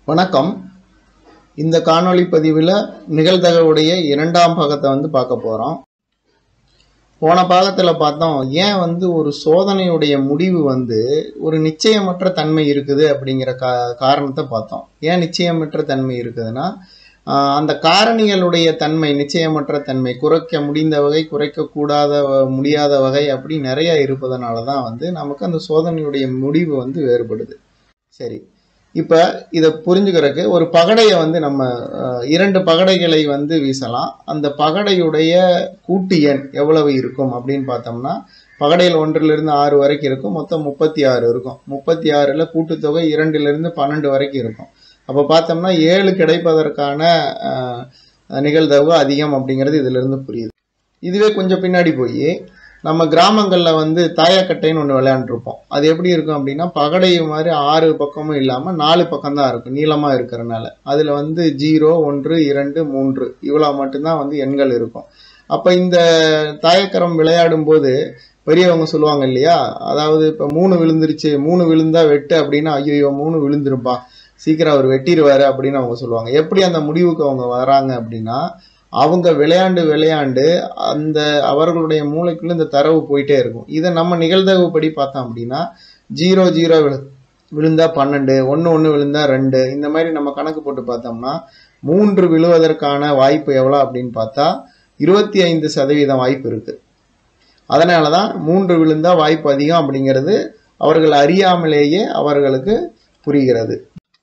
வணக்கம் இந்த காணொளி பதிவில் நிகழ்தகவுடைய இரண்டாம் பாகத்தை வந்து பார்க்க போகிறோம் போன பாகத்தில் பார்த்தோம் ஏன் வந்து ஒரு சோதனையுடைய முடிவு வந்து ஒரு நிச்சயமற்ற தன்மை இருக்குது அப்படிங்கிற கா காரணத்தை பார்த்தோம் ஏன் நிச்சயமற்ற தன்மை இருக்குதுன்னா ஆஹ் அந்த காரணிகளுடைய தன்மை நிச்சயமற்ற தன்மை குறைக்க முடிந்த வகை குறைக்கக்கூடாத வ- முடியாத வகை அப்படி நிறைய இருப்பதனால தான் வந்து நமக்கு அந்த சோதனையுடைய முடிவு வந்து வேறுபடுது சரி இப்போ இதை புரிஞ்சுக்கிறதுக்கு ஒரு பகடையை வந்து நம்ம அஹ், இரண்டு பகடைகளை வந்து வீசலாம் அந்த பகடையுடைய கூட்டு எண் எவ்வளவு இருக்கும் அப்படின்னு பார்த்தோம்னா பகடையில் ஒன்றிலிருந்து ஆறு வரைக்கும் இருக்கும் மொத்தம் முப்பத்தி ஆறு இருக்கும் முப்பத்தி ஆறில் கூட்டுத்தொகை இரண்டிலிருந்து பன்னெண்டு வரைக்கும் இருக்கும் அப்போ பார்த்தோம்னா ஏழு கிடைப்பதற்கான அஹ், நிகழ்தகவு அதிகம் அப்படிங்கிறது இதிலிருந்து புரியுது இதுவே கொஞ்சம் பின்னாடி போய் நம்ம கிராமங்களில் வந்து தாயக்கட்டைன்னு ஒன்று விளையாண்டுருப்போம் அது எப்படி இருக்கும் அப்படின்னா பகடை மாதிரி ஆறு பக்கமும் இல்லாமல் நாலு பக்கம் தான் இருக்கும் நீளமாக இருக்கிறனால அதில் வந்து ஜீரோ ஒன்று இரண்டு மூன்று இவ்வளோ மட்டும்தான் வந்து எண்கள் இருக்கும் அப்போ இந்த தாயக்கரம் விளையாடும் போது பெரியவங்க சொல்லுவாங்க இல்லையா அதாவது இப்போ மூணு விழுந்துருச்சு மூணு விழுந்தா வெட்டு அப்படின்னா ஐயோ மூணு விழுந்துருப்பா சீக்கிரம் அவர் வெட்டிடுவாரு அப்படின்னு அவங்க சொல்லுவாங்க எப்படி அந்த முடிவுக்கு அவங்க வராங்க அப்படின்னா அவங்க விளையாண்டு விளையாண்டு அந்த அவர்களுடைய மூளைக்குள்ள இந்த தரவு போயிட்டே இருக்கும் இதை நம்ம நிகழ்தகவு படி பார்த்தோம் அப்படின்னா ஜீரோ ஜீரோ விழு விழுந்தா பன்னெண்டு ஒன்று ஒன்று விழுந்தா ரெண்டு இந்த மாதிரி நம்ம கணக்கு போட்டு பார்த்தோம்னா மூன்று விழுவதற்கான வாய்ப்பு எவ்வளோ அப்படின்னு பார்த்தா இருபத்தி ஐந்து சதவீதம் வாய்ப்பு இருக்கு அதனால தான் மூன்று விழுந்தா வாய்ப்பு அதிகம் அப்படிங்கிறது அவர்கள் அறியாமலேயே அவர்களுக்கு புரிகிறது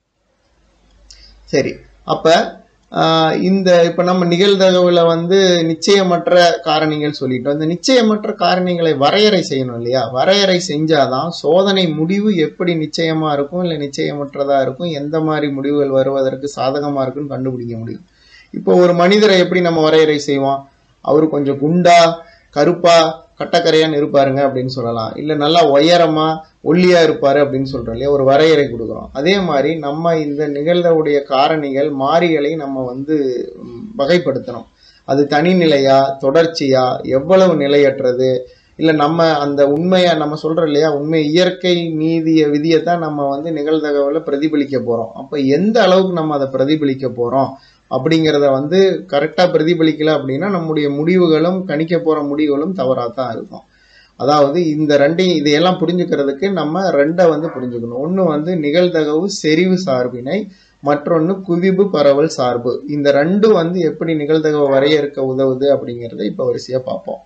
சரி அப்ப ஆஹ், இந்த இப்ப நம்ம நிகழ்தகவுல வந்து நிச்சயமற்ற காரணிகள் சொல்லிட்டோம் இந்த நிச்சயமற்ற காரணிகளை வரையறை செய்யணும் இல்லையா வரையறை செஞ்சாதான் சோதனை முடிவு எப்படி நிச்சயமா இருக்கும் இல்லை நிச்சயமற்றதா இருக்கும் எந்த மாதிரி முடிவுகள் வருவதற்கு சாதகமா இருக்குன்னு கண்டுபிடிக்க முடியும் இப்போ ஒரு மனிதரை எப்படி நம்ம வரையறை செய்வோம் அவர் கொஞ்சம் குண்டா கருப்பா கட்டக்கரையான்னு இருப்பாருங்க அப்படின்னு சொல்லலாம் இல்லை நல்லா உயரமா ஒல்லியா இருப்பாரு அப்படின்னு சொல்றோம் இல்லையா ஒரு வரையறை கொடுக்குறோம் அதே மாதிரி நம்ம இந்த நிகழ்வுடைய காரணிகள் மாறிகளை நம்ம வந்து ம், வகைப்படுத்தணும் அது தனிநிலையா தொடர்ச்சியா எவ்வளவு நிலையற்றது இல்லை நம்ம அந்த உண்மையை நம்ம சொல்றோம் இல்லையா உண்மை இயற்கை நீதிய விதியை தான் நம்ம வந்து நிகழ்தகவில் பிரதிபலிக்க போறோம் அப்போ எந்த அளவுக்கு நம்ம அதை பிரதிபலிக்க போறோம் அப்படிங்கிறத வந்து கரெக்டாக பிரதிபலிக்கல அப்படின்னா நம்முடைய முடிவுகளும் கணிக்க போகிற முடிவுகளும் தவறாக தான் இருக்கும் அதாவது இந்த ரெண்டையும் இதையெல்லாம் புரிஞ்சுக்கிறதுக்கு நம்ம ரெண்டை வந்து புரிஞ்சுக்கணும் ஒன்று வந்து நிகழ்தகவு செறிவு சார்பினை மற்றொன்று குவிவு பரவல் சார்பு இந்த ரெண்டும் வந்து எப்படி நிகழ்தகவு வரையறுக்க உதவுது அப்படிங்கிறத இப்போ வரிசையாக பார்ப்போம்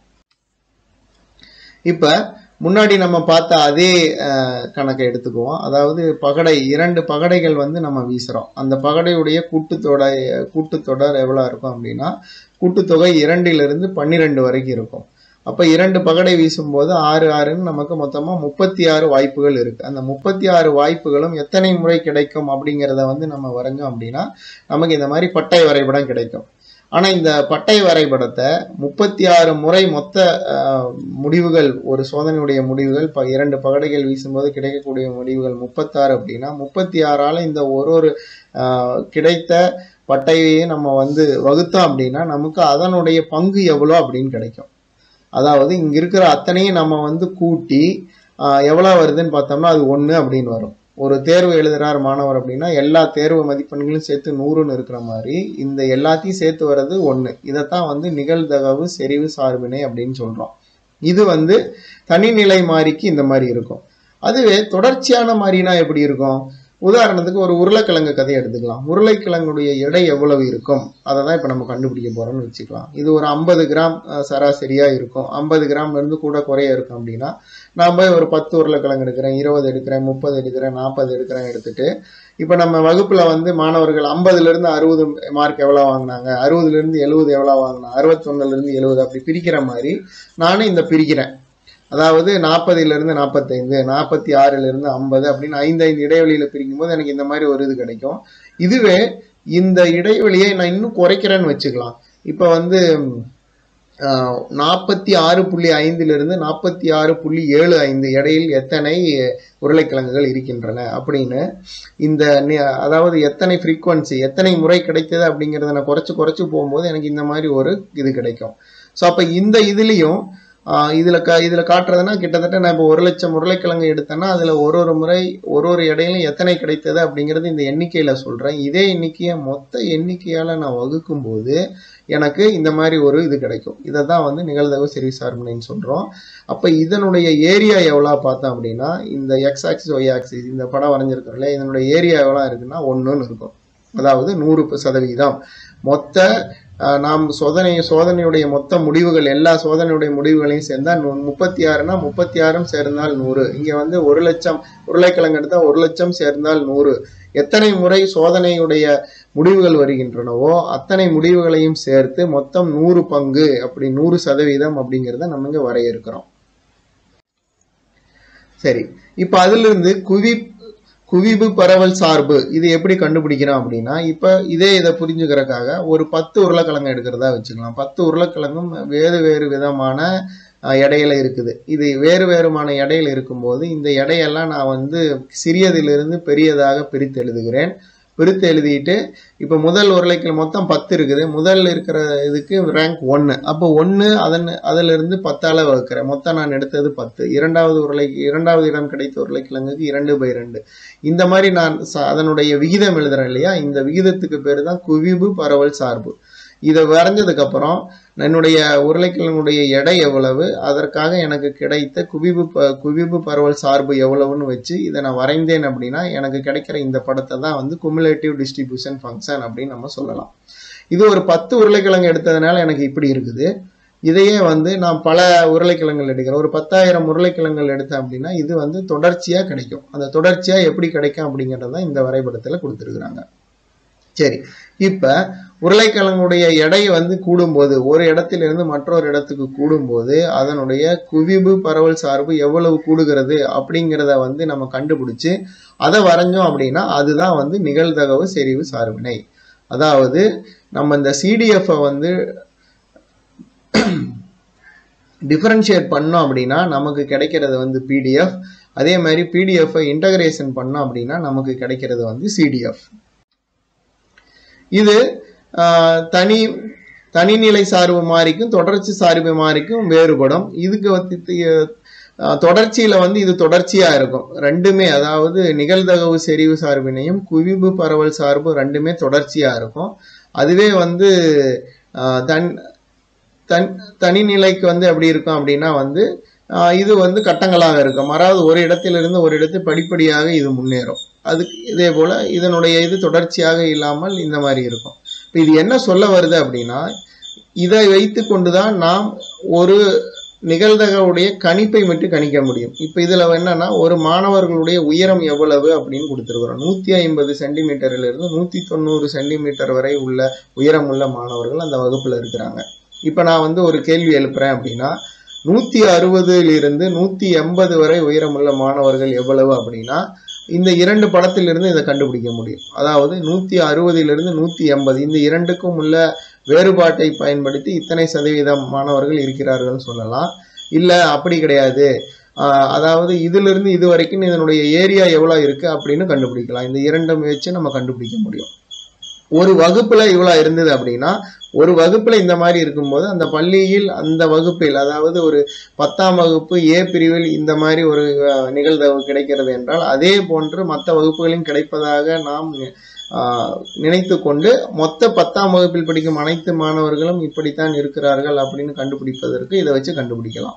இப்போ முன்னாடி நம்ம பார்த்த அதே அஹ், கணக்கை எடுத்துக்குவோம் அதாவது பகடை இரண்டு பகடைகள் வந்து நம்ம வீசுகிறோம் அந்த பகடையுடைய கூட்டுத்தொடை கூட்டுத்தொடர் எவ்வளோ இருக்கும் அப்படின்னா கூட்டுத்தொகை இரண்டிலிருந்து பன்னிரெண்டு வரைக்கும் இருக்கும் அப்போ இரண்டு பகடை வீசும்போது ஆறு ஆறுன்னு நமக்கு மொத்தமாக முப்பத்தி ஆறு வாய்ப்புகள் இருக்குது அந்த முப்பத்தி ஆறு வாய்ப்புகளும் எத்தனை முறை கிடைக்கும் அப்படிங்கிறத வந்து நம்ம வரைஞ்சோம் அப்படின்னா நமக்கு இந்த மாதிரி பட்டை வரைபடம் கிடைக்கும் ஆனால் இந்த பட்டை வரைபடத்தை முப்பத்தி ஆறு முறை மொத்த அஹ், முடிவுகள் ஒரு சோதனையுடைய முடிவுகள் இப்போ இரண்டு பகடைகள் வீசும்போது கிடைக்கக்கூடிய முடிவுகள் முப்பத்தாறு அப்படின்னா முப்பத்தி ஆறால் இந்த ஒரு ஒரு அஹ், கிடைத்த பட்டையையும் நம்ம வந்து வகுத்தோம் அப்படின்னா நமக்கு அதனுடைய பங்கு எவ்வளோ அப்படின்னு கிடைக்கும் அதாவது இங்க இருக்கிற அத்தனையும் நம்ம வந்து கூட்டி ஆஹ், எவ்வளவு வருதுன்னு பார்த்தோம்னா அது ஒன்று அப்படின்னு வரும் ஒரு தேர்வு எழுதுறார் மாணவர் அப்படின்னா எல்லா தேர்வு மதிப்பெண்களும் சேர்த்து நூறுன்னு இருக்கிற மாதிரி இந்த எல்லாத்தையும் சேர்த்து வர்றது ஒன்று இதைத்தான் வந்து நிகழ்தகவு செறிவு சார்பினை அப்படின்னு சொல்றோம் இது வந்து தனிநிலை மாறிக்கு இந்த மாதிரி இருக்கும் அதுவே தொடர்ச்சியான மாறினா எப்படி இருக்கும் உதாரணத்துக்கு ஒரு உருளைக்கிழங்கு கதையை எடுத்துக்கலாம் உருளைக்கிழங்குடைய எடை எவ்வளவு இருக்கும் அதை தான் இப்போ நம்ம கண்டுபிடிக்க போறோம்னு வச்சுக்கலாம் இது ஒரு ஐம்பது கிராம் அஹ், சராசரியா இருக்கும் ஐம்பது கிராம்ல இருந்து கூட குறைய இருக்கும் அப்படின்னா நான் போய் ஒரு பத்து உருளைக்கிழங்கு எடுக்கிறேன் இருபது எடுக்கிறேன் முப்பது எடுக்கிறேன் நாற்பது எடுக்கிறேன் எடுத்துட்டு இப்போ நம்ம வகுப்புல வந்து மாணவர்கள் ஐம்பதுல இருந்து அறுபது மார்க் எவ்வளோ வாங்கினாங்க அறுபதுல இருந்து எழுபது எவ்வளோ வாங்கினாங்க அறுபத்தொன்னுல இருந்து எழுபது அப்படி பிரிக்கிற மாதிரி நானும் இந்த பிரிக்கிறேன் அதாவது நாற்பதுல இருந்து நாற்பத்தைந்து நாற்பத்தி ஆறுல இருந்து ஐம்பது அப்படின்னு ஐந்து ஐந்து இடைவெளியில பிரிக்கும் போது எனக்கு இந்த மாதிரி ஒரு இது கிடைக்கும் இதுவே இந்த இடைவெளியை நான் இன்னும் குறைக்கிறேன்னு வச்சுக்கலாம் இப்போ வந்து நாற்பத்தி ஆறு புள்ளி ஐந்திலிருந்து நாற்பத்தி ஆறு புள்ளி ஏழு ஐந்து இடையில் எத்தனை உருளைக்கிழங்குகள் இருக்கின்றன அப்படின்னு இந்த நி- அதாவது எத்தனை ஃப்ரீக்குவன்சி எத்தனை முறை கிடைத்தது அப்படிங்கிறத நான் குறைச்சு குறைச்சு போகும்போது எனக்கு இந்த மாதிரி ஒரு இது கிடைக்கும் ஸோ அப்போ இந்த இதுலேயும் ஆஹ் இதுல க இதுல காட்டுறதுன்னா கிட்டத்தட்ட நான் இப்போ ஒரு லட்சம் உருளைக்கிழங்கு எடுத்தேன்னா அதுல ஒரு ஒரு முறை ஒரு ஒரு இடையிலும் எத்தனை கிடைத்தது அப்படிங்கிறது இந்த எண்ணிக்கையில சொல்றேன் இதே எண்ணிக்கையை மொத்த எண்ணிக்கையால நான் வகுக்கும் போது எனக்கு இந்த மாதிரி ஒரு இது கிடைக்கும் இதை தான் வந்து நிகழ்தகவு செறிவு சார்புனைன்னு சொல்றோம் அப்ப இதனுடைய ஏரியா எவ்வளோ பார்த்தோம் அப்படின்னா இந்த எக்ஸ் ஆக்சிஸ் ஒய் ஆக்சிஸ் இந்த படம் வரைஞ்சிருக்கிறோம்ல இதனுடைய ஏரியா எவ்வளோ இருக்குன்னா ஒன்றுன்னு இருக்கும் அதாவது நூறு சதவீதம் மொத்த அஹ், நாம் சோதனை சோதனையுடைய மொத்த முடிவுகள் எல்லா சோதனையுடைய முடிவுகளையும் சேர்ந்தா நு- முப்பத்தி ஆறுனா முப்பத்தி ஆறும் சேர்ந்தால் நூறு இங்க வந்து ஒரு லட்சம் உருளைக்கிழங்கு எடுத்தா ஒரு லட்சம் சேர்ந்தால் நூறு எத்தனை முறை சோதனையுடைய முடிவுகள் வருகின்றனவோ அத்தனை முடிவுகளையும் சேர்த்து மொத்தம் நூறு பங்கு அப்படி நூறு சதவீதம் அப்படிங்கிறத நம்ம இங்க வரையறுக்கிறோம் சரி இப்ப அதுல இருந்து குவி குவிவு பரவல் சார்பு இது எப்படி கண்டுபிடிக்கிறோம் அப்படின்னா இப்ப இதே இதை புரிஞ்சுக்கிறதுக்காக ஒரு பத்து உருளைக்கிழங்கு எடுக்கிறதா வச்சுக்கலாம் பத்து உருளைக்கிழங்கும் வேறு வேறு விதமான அஹ், எடையில இருக்குது இது வேறு வேறுமான எடையில இருக்கும்போது இந்த எடையெல்லாம் நான் வந்து சிறியதிலிருந்து பெரியதாக பிரித்து எழுதுகிறேன் பிரித்து எழுதிட்டு இப்போ முதல் உருளைக்கிழங்கு மொத்தம் பத்து இருக்குது முதல் இருக்கிற இதுக்கு ரேங்க் ஒன்று அப்போ ஒன்று அதன் அதிலிருந்து பத்தால வகுக்கிறேன் மொத்தம் நான் எடுத்தது பத்து இரண்டாவது உருளை இரண்டாவது இடம் கிடைத்த உருளைக்கிழங்குக்கு இரண்டு பை ரெண்டு இந்த மாதிரி நான் ச- அதனுடைய விகிதம் எழுதுறேன் இல்லையா இந்த விகிதத்துக்கு பேர் தான் குவிவு பரவல் சார்பு இதை வரைஞ்சதுக்கு அப்புறம் என்னுடைய உருளைக்கிழங்குடைய எடை எவ்வளவு அதற்காக எனக்கு கிடைத்த குவிவு ப குவிவு பரவல் சார்பு எவ்வளவுன்னு வச்சு இதை நான் வரைந்தேன் அப்படின்னா எனக்கு கிடைக்கிற இந்த படத்தை தான் வந்து குமுலேட்டிவ் டிஸ்ட்ரிபியூஷன் ஃபங்க்ஷன் அப்படின்னு நம்ம சொல்லலாம் இது ஒரு பத்து உருளைக்கிழங்கு எடுத்ததுனால எனக்கு இப்படி இருக்குது இதையே வந்து நான் பல உருளைக்கிழங்குகள் எடுக்கிறேன் ஒரு பத்தாயிரம் உருளைக்கிழங்குகள் எடுத்தேன் அப்படின்னா இது வந்து தொடர்ச்சியா கிடைக்கும் அந்த தொடர்ச்சியா எப்படி கிடைக்கும் அப்படிங்கறத இந்த வரைபடத்துல கொடுத்துருக்குறாங்க சரி இப்ப உருளைக்கிழங்குடைய எடை வந்து கூடும்போது ஒரு இடத்திலிருந்து மற்றொரு இடத்துக்கு கூடும்போது அதனுடைய குவிவு பரவல் சார்பு எவ்வளவு கூடுகிறது அப்படிங்கிறத வந்து நம்ம கண்டுபிடிச்சு அதை வரைஞ்சோம் அப்படின்னா அதுதான் வந்து நிகழ்தகவு செறிவு சார்பினை அதாவது நம்ம இந்த சிடிஎஃப் வந்து டிஃபரன்ஷியேட் பண்ணோம் அப்படின்னா நமக்கு கிடைக்கிறது வந்து பிடிஎஃப் அதே மாதிரி பிடிஎஃப் இன்டகிரேஷன் பண்ணோம் அப்படின்னா நமக்கு கிடைக்கிறது வந்து சிடிஎஃப் இது ஆஹ், தனி தனிநிலை சார்பு மாறிக்கும் தொடர்ச்சி சார்பு மாறிக்கும் வேறுபடும் இதுக்கு வந்து தி- ஆஹ், தொடர்ச்சியில வந்து இது தொடர்ச்சியா இருக்கும் ரெண்டுமே அதாவது நிகழ்தகவு செறிவு சார்பினையும் குவிவு பரவல் சார்பு ரெண்டுமே தொடர்ச்சியா இருக்கும் அதுவே வந்து ஆஹ், தன் தன் தனிநிலைக்கு வந்து எப்படி இருக்கும் அப்படின்னா வந்து ஆஹ், இது வந்து கட்டங்களாக இருக்கும் அதாவது ஒரு இடத்திலிருந்து ஒரு இடத்தில் படிப்படியாக இது முன்னேறும் அதுக்கு இதே போல இதனுடைய இது தொடர்ச்சியாக இல்லாமல் இந்த மாதிரி இருக்கும் இப்ப இது என்ன சொல்ல வருது அப்படின்னா இதை வைத்து கொண்டுதான் நாம் ஒரு நிகழ்தகவுடைய கணிப்பை மட்டும் கணிக்க முடியும் இப்ப இதுல என்னன்னா ஒரு மாணவர்களுடைய உயரம் எவ்வளவு அப்படின்னு கொடுத்துருக்குறோம் நூத்தி ஐம்பது சென்டிமீட்டர்ல இருந்து நூத்தி தொண்ணூறு சென்டிமீட்டர் வரை உள்ள உயரம் உள்ள மாணவர்கள் அந்த வகுப்புல இருக்கிறாங்க இப்ப நான் வந்து ஒரு கேள்வி எழுப்புறேன் அப்படின்னா நூத்தி அறுபதுல இருந்து நூத்தி எண்பது வரை உயரமுள்ள மாணவர்கள் எவ்வளவு அப்படின்னா இந்த இரண்டு படத்திலிருந்து இதை கண்டுபிடிக்க முடியும் அதாவது நூத்தி அறுபதிலிருந்து நூத்தி எண்பது இந்த இரண்டுக்கும் உள்ள வேறுபாட்டை பயன்படுத்தி இத்தனை சதவீதம் மாணவர்கள் இருக்கிறார்கள்னு சொல்லலாம் இல்ல அப்படி கிடையாது ஆஹ் அதாவது இதிலிருந்து இது வரைக்கும் இதனுடைய ஏரியா எவ்வளவு இருக்கு அப்படின்னு கண்டுபிடிக்கலாம் இந்த இரண்டும் வச்சு நம்ம கண்டுபிடிக்க முடியும் ஒரு வகுப்புல இவ்வளவு இருந்தது அப்படின்னா ஒரு வகுப்புல இந்த மாதிரி இருக்கும்போது அந்த பள்ளியில் அந்த வகுப்பில் அதாவது ஒரு பத்தாம் வகுப்பு ஏ பிரிவில் இந்த மாதிரி ஒரு அஹ், நிகழ்தகவு கிடைக்கிறது என்றால் அதே போன்று மற்ற வகுப்புகளிலும் கிடைப்பதாக நாம் ஆஹ், நினைத்து கொண்டு மொத்த பத்தாம் வகுப்பில் படிக்கும் அனைத்து மாணவர்களும் இப்படித்தான் இருக்கிறார்கள் அப்படின்னு கண்டுபிடிப்பதற்கு இதை வச்சு கண்டுபிடிக்கலாம்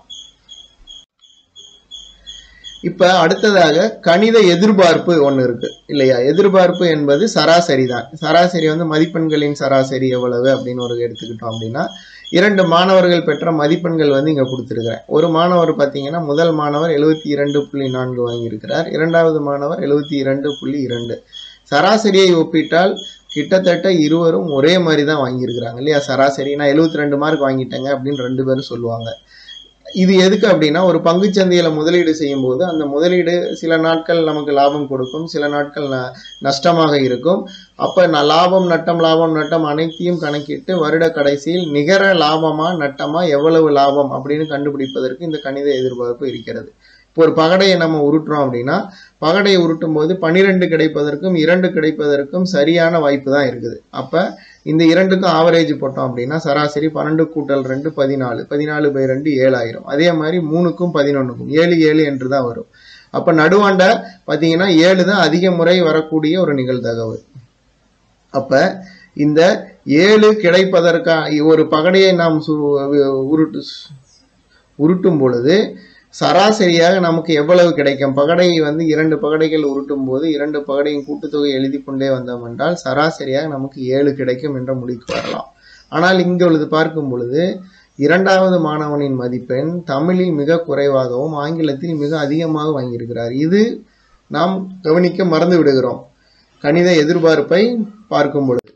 இப்ப அடுத்ததாக கணித எதிர்பார்ப்பு ஒண்ணு இருக்கு இல்லையா எதிர்பார்ப்பு என்பது சராசரி தான் சராசரி வந்து மதிப்பெண்களின் சராசரி எவ்வளவு அப்படின்னு ஒரு எடுத்துக்கிட்டோம் அப்படின்னா இரண்டு மாணவர்கள் பெற்ற மதிப்பெண்கள் வந்து இங்க கொடுத்துருக்கிறேன் ஒரு மாணவர் பார்த்தீங்கன்னா முதல் மாணவர் எழுபத்தி இரண்டு புள்ளி நான்கு வாங்கியிருக்கிறார் இரண்டாவது மாணவர் எழுபத்தி இரண்டு புள்ளி இரண்டு சராசரியை ஒப்பிட்டால் கிட்டத்தட்ட இருவரும் ஒரே மாதிரி தான் வாங்கியிருக்கிறாங்க இல்லையா சராசரி நான் எழுபத்தி ரெண்டு மார்க் வாங்கிட்டேங்க அப்படின்னு ரெண்டு பேரும் சொல்லுவாங்க இது எதுக்கு அப்படின்னா ஒரு பங்குச்சந்தையில முதலீடு செய்யும் போது அந்த முதலீடு சில நாட்கள் நமக்கு லாபம் கொடுக்கும் சில நாட்கள் ந- நஷ்டமாக இருக்கும் அப்ப நான் லாபம் நட்டம் லாபம் நட்டம் அனைத்தையும் கணக்கிட்டு வருட கடைசியில் நிகர லாபமா நட்டமா எவ்வளவு லாபம் அப்படின்னு கண்டுபிடிப்பதற்கு இந்த கணித எதிர்பார்ப்பு இருக்கிறது இப்போ ஒரு பகடையை நம்ம உருட்டுறோம் அப்படின்னா பகடையை உருட்டும் போது பன்னிரெண்டு கிடைப்பதற்கும் இரண்டு கிடைப்பதற்கும் சரியான வாய்ப்பு தான் இருக்குது அப்போ இந்த இரண்டுக்கும் ஆவரேஜ் போட்டோம் அப்படின்னா சராசரி பன்னெண்டு கூட்டல் ரெண்டு பதினாலு பதினாலு பை ரெண்டு ஏழாயிரம் அதே மாதிரி மூணுக்கும் பதினொன்றுக்கும் ஏழு ஏழு என்று தான் வரும் அப்போ நடுவாண்ட பார்த்தீங்கன்னா ஏழு தான் அதிக முறை வரக்கூடிய ஒரு நிகழ்தகவு அப்போ இந்த ஏழு கிடைப்பதற்கா ஒரு பகடையை நாம் சு உருட்டு உருட்டும் பொழுது சராசரியாக நமக்கு எவ்வளவு கிடைக்கும் பகடை வந்து இரண்டு பகடைகள் உருட்டும் போது இரண்டு பகடையின் கூட்டுத்தொகை எழுதி கொண்டே வந்தோம் என்றால் சராசரியாக நமக்கு ஏழு கிடைக்கும் என்ற முடிவுக்கு வரலாம் ஆனால் இங்கே உள்ளது பார்க்கும் பொழுது இரண்டாவது மாணவனின் மதிப்பெண் தமிழில் மிக குறைவாகவும் ஆங்கிலத்தில் மிக அதிகமாக வாங்கியிருக்கிறார் இது நாம் கவனிக்க மறந்து விடுகிறோம் கணித எதிர்பார்ப்பை பார்க்கும் பொழுது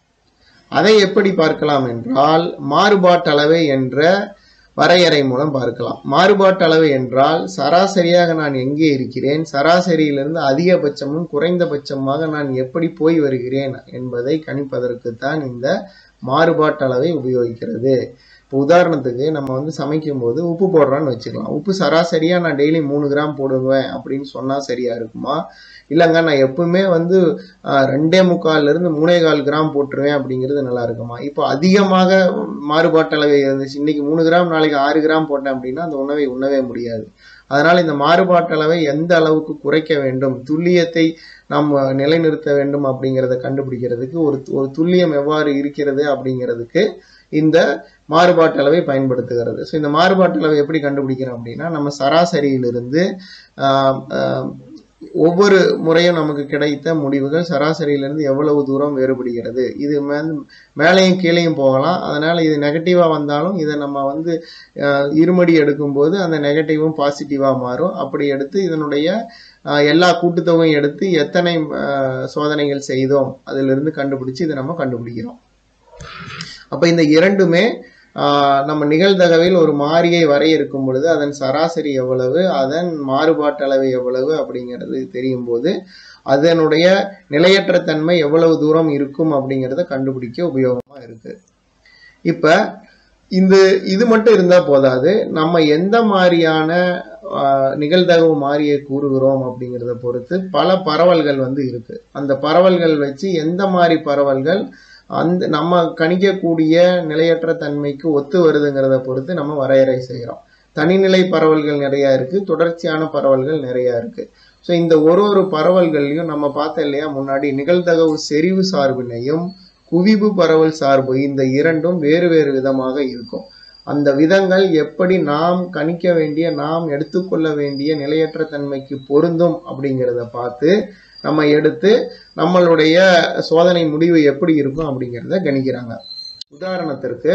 அதை எப்படி பார்க்கலாம் என்றால் மாறுபாட்டளவை என்ற வரையறை மூலம் பார்க்கலாம் மாறுபாட்டளவு என்றால் சராசரியாக நான் எங்கே இருக்கிறேன் சராசரியிலிருந்து அதிகபட்சமும் குறைந்தபட்சமாக நான் எப்படி போய் வருகிறேன் என்பதை கணிப்பதற்கு தான் இந்த மாறுபாட்டளவை உபயோகிக்கிறது இப்போ உதாரணத்துக்கு நம்ம வந்து சமைக்கும் போது உப்பு போடுறோன்னு வச்சுக்கலாம் உப்பு சராசரியாக நான் டெய்லி மூணு கிராம் போடுவேன் அப்படின்னு சொன்னால் சரியா இருக்குமா இல்லைங்க நான் எப்பவுமே வந்து ஆஹ், ரெண்டே முக்கால்ல இருந்து மூணே கால் கிராம் போட்டுருவேன் அப்படிங்கிறது நல்லா இருக்குமா இப்போ அதிகமாக மாறுபாட்டளவை இருந்துச்சு இன்னைக்கு மூணு கிராம் நாளைக்கு ஆறு கிராம் போட்டேன் அப்படின்னா அந்த உணவை உண்ணவே முடியாது அதனால் இந்த மாறுபாட்டளவை எந்த அளவுக்கு குறைக்க வேண்டும் துல்லியத்தை நாம் நிலைநிறுத்த வேண்டும் அப்படிங்கிறத கண்டுபிடிக்கிறதுக்கு ஒரு ஒரு துல்லியம் எவ்வாறு இருக்கிறது அப்படிங்கிறதுக்கு இந்த மாறுபாட்டளவை பயன்படுத்துகிறது ஸோ இந்த மாறுபாட்டளவை எப்படி கண்டுபிடிக்கிறோம் அப்படின்னா நம்ம சராசரியிலிருந்து ஆஹ், ஆஹ், ஒவ்வொரு முறையும் நமக்கு கிடைத்த முடிவுகள் சராசரியிலிருந்து எவ்வளவு தூரம் வேறுபடுகிறது இது மேல் மேலேயும் கீழேயும் போகலாம் அதனால இது நெகட்டிவா வந்தாலும் இதை நம்ம வந்து அஹ், இருமடி எடுக்கும்போது அந்த நெகட்டிவும் பாசிட்டிவா மாறும் அப்படி எடுத்து இதனுடைய அஹ், எல்லா கூட்டுத்தொகையும் எடுத்து எத்தனை அஹ், சோதனைகள் செய்தோம் அதிலிருந்து கண்டுபிடிச்சு இதை நம்ம கண்டுபிடிக்கிறோம் அப்ப இந்த இரண்டுமே ஆஹ், நம்ம நிகழ்தகவில் ஒரு மாறியை வரையறுக்கும் பொழுது அதன் சராசரி எவ்வளவு அதன் மாறுபாட்டளவு எவ்வளவு அப்படிங்கிறது தெரியும் போது அதனுடைய நிலையற்ற தன்மை எவ்வளவு தூரம் இருக்கும் அப்படிங்கிறத கண்டுபிடிக்க உபயோகமா இருக்கு இப்ப இந்த இது மட்டும் இருந்தா போதாது நம்ம எந்த மாதிரியான ஆஹ், நிகழ்தகவு மாறியை கூறுகிறோம் அப்படிங்கிறத பொறுத்து பல பரவல்கள் வந்து இருக்கு அந்த பரவல்கள் வச்சு எந்த மாதிரி பரவல்கள் அந்த நம்ம கணிக்கக்கூடிய நிலையற்ற தன்மைக்கு ஒத்து வருதுங்கிறத பொறுத்து நம்ம வரையறை செய்கிறோம் தனிநிலை பரவல்கள் நிறைய இருக்கு தொடர்ச்சியான பரவல்கள் நிறைய இருக்கு ஸோ இந்த ஒரு ஒரு பரவல்கள்லையும் நம்ம பார்த்தோம் இல்லையா முன்னாடி நிகழ்தகவு செறிவு சார்பினையும் குவிவு பரவல் சார்பு இந்த இரண்டும் வேறு வேறு விதமாக இருக்கும் அந்த விதங்கள் எப்படி நாம் கணிக்க வேண்டிய நாம் எடுத்துக்கொள்ள வேண்டிய நிலையற்ற தன்மைக்கு பொருந்தும் அப்படிங்கிறத பார்த்து நம்ம எடுத்து நம்மளுடைய சோதனை முடிவு எப்படி இருக்கும் அப்படிங்கிறத கணிக்கிறாங்க உதாரணத்திற்கு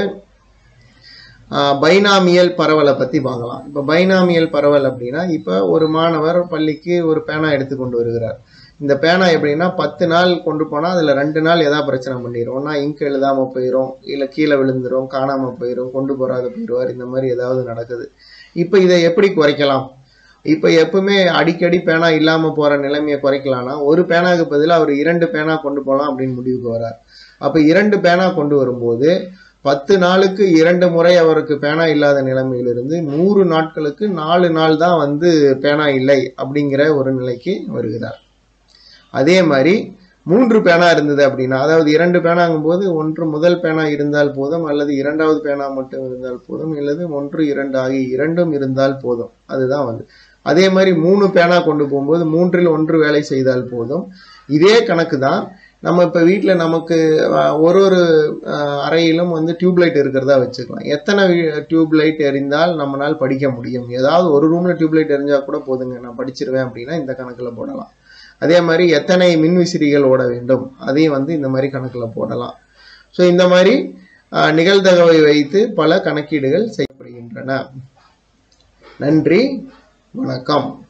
ஆஹ், பைனாமியல் பரவலை பற்றி பார்க்கலாம் இப்போ பைனாமியல் பரவல் அப்படின்னா இப்போ ஒரு மாணவர் பள்ளிக்கு ஒரு பேனா எடுத்து கொண்டு வருகிறார் இந்த பேனா எப்படின்னா பத்து நாள் கொண்டு போனால் அதில் ரெண்டு நாள் எதாவது பிரச்சனை பண்ணிடும் ஒன்றா இங்க் எழுதாமல் போயிடும் இல்லை கீழே விழுந்துரும் காணாமல் போயிடும் கொண்டு போகாத போயிடுவார் இந்த மாதிரி ஏதாவது நடக்குது இப்போ இதை எப்படி குறைக்கலாம் இப்போ எப்பவுமே அடிக்கடி பேனா இல்லாமல் போகிற நிலைமையை குறைக்கலாம்னா ஒரு பேனாவுக்கு பதிலாக அவர் இரண்டு பேனா கொண்டு போகலாம் அப்படின்னு முடிவுக்கு வரார் அப்போ இரண்டு பேனா கொண்டு வரும்போது பத்து நாளுக்கு இரண்டு முறை அவருக்கு பேனா இல்லாத நிலைமையிலிருந்து நூறு நாட்களுக்கு நாலு நாள் தான் வந்து பேனா இல்லை அப்படிங்கிற ஒரு நிலைக்கு வருகிறார் அதே மாதிரி மூன்று பேனா இருந்தது அப்படின்னா அதாவது இரண்டு பேனாங்கும் போது ஒன்று முதல் பேனா இருந்தால் போதும் அல்லது இரண்டாவது பேனா மட்டும் இருந்தால் போதும் அல்லது ஒன்று இரண்டு ஆகிய இரண்டும் இருந்தால் போதும் அதுதான் வந்து அதே மாதிரி மூணு பேனா கொண்டு போகும்போது மூன்றில் ஒன்று வேலை செய்தால் போதும் இதே கணக்கு தான் நம்ம இப்போ வீட்டில் நமக்கு அஹ், ஒரு ஒரு அஹ், அறையிலும் வந்து டியூப்லைட் இருக்கிறதா வச்சுக்கலாம் எத்தனை டியூப்லைட் எரிந்தால் நம்மளால் படிக்க முடியும் ஏதாவது ஒரு ரூமில் டியூப்லைட் எரிஞ்சால் கூட போதுங்க நான் படிச்சிருவேன் அப்படின்னா இந்த கணக்கில் போடலாம் அதே மாதிரி எத்தனை மின்விசிறிகள் ஓட வேண்டும் அதையும் வந்து இந்த மாதிரி கணக்கில் போடலாம் ஸோ இந்த மாதிரி அஹ், நிகழ்தகவை வைத்து பல கணக்கீடுகள் செய்யப்படுகின்றன நன்றி வணக்கம்